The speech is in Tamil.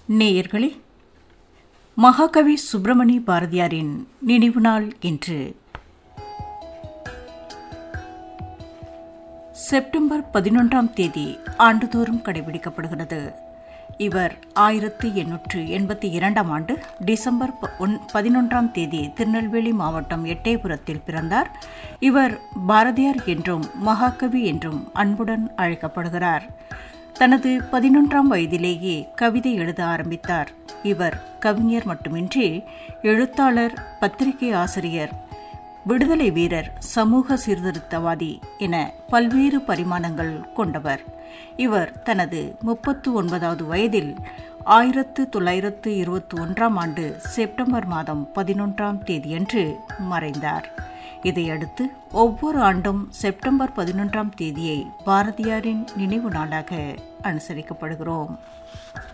நேயர்களே மகாகவி சுப்பிரமணி பாரதியாரின் நினைவு நாள் இன்று செப்டம்பர் பதினொன்றாம் தேதி ஆண்டுதோறும் கடைபிடிக்கப்படுகிறது இவர் ஆயிரத்து எண்ணூற்று எண்பத்தி இரண்டாம் ஆண்டு டிசம்பர் ப- ஒன்- பதினொன்றாம் தேதி திருநெல்வேலி மாவட்டம் எட்டயபுரத்தில் பிறந்தார் இவர் பாரதியார் என்றும் மகாகவி என்றும் அன்புடன் அழைக்கப்படுகிறார் தனது பதினொன்றாம் வயதிலேயே கவிதை எழுத ஆரம்பித்தார் இவர் கவிஞர் மட்டுமின்றி எழுத்தாளர் பத்திரிகை ஆசிரியர் விடுதலை வீரர் சமூக சீர்திருத்தவாதி என பல்வேறு பரிமாணங்கள் கொண்டவர் இவர் தனது முப்பத்து ஒன்பதாவது வயதில் ஆயிரத்து தொள்ளாயிரத்து இருபத்தி ஒன்றாம் ஆண்டு செப்டம்பர் மாதம் பதினொன்றாம் தேதியன்று மறைந்தார் இதையடுத்து ஒவ்வொரு ஆண்டும் செப்டம்பர் பதினொன்றாம் தேதியை பாரதியாரின் நினைவு நாளாக அனுசரிக்கப்படுகிறோம்